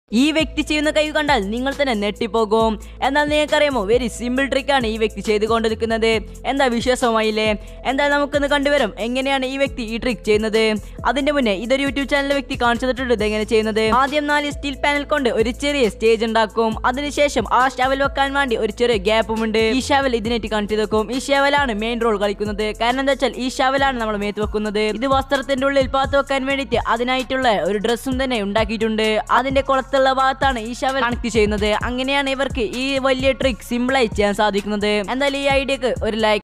ഈ വ്യക്തി ചെയ്യുന്ന കൈ കണ്ടാൽ നിങ്ങൾ തന്നെ നെട്ടിപ്പോകും എന്നാൽ നിങ്ങൾക്കറിയാമോ വെരി സിമ്പിൾ ട്രിക്കാണ് ഈ വ്യക്തി ചെയ്തുകൊണ്ടിരിക്കുന്നത് എന്താ വിശ്വാസമായില്ലേ എന്താ നമുക്കൊന്ന് കണ്ടുവരും എങ്ങനെയാണ് ഈ വ്യക്തി ഈ ട്രിക്ക് ചെയ്യുന്നത് അതിന്റെ മുന്നേ ഇതൊരു യൂട്യൂബ് ചാനൽ വ്യക്തി കാണിച്ചു തന്നിട്ടുണ്ട് ഇത് എങ്ങനെ ചെയ്യുന്നത് ആദ്യം നാല് സ്റ്റീൽ പാനൽ കൊണ്ട് ഒരു ചെറിയ സ്റ്റേജ് ഉണ്ടാക്കും അതിനുശേഷം ആ ഷവൽ വെക്കാൻ വേണ്ടി ഒരു ചെറിയ ഗ്യാപ്പും ഉണ്ട് ഈ ഷവൽ ഇതിനേറ്റ് കാണിച്ചു വെക്കും ഈ ഷവലാണ് മെയിൻ റോൾ കളിക്കുന്നത് കാരണം എന്താ വെച്ചാൽ ഈ ഷവലാണ് നമ്മൾ മേത്ത് വെക്കുന്നത് ഇത് വസ്ത്രത്തിന്റെ ഉള്ളിൽ പാത്ത് വെക്കാൻ വേണ്ടിയിട്ട് അതിനായിട്ടുള്ള ഒരു ഡ്രസ്സും തന്നെ ഉണ്ടാക്കിയിട്ടുണ്ട് അതിന്റെ കുളത്തുള്ള ഭാഗത്താണ് ഈ ഷവൽ കണക്ട് ചെയ്യുന്നത് അങ്ങനെയാണ് ഇവർക്ക് ഈ വലിയ ട്രിക്ക് സിമ്പിളായി ചെയ്യാൻ സാധിക്കുന്നത് എന്തായാലും ഈ ഐഡിയക്ക് ഒരു ലൈക്ക്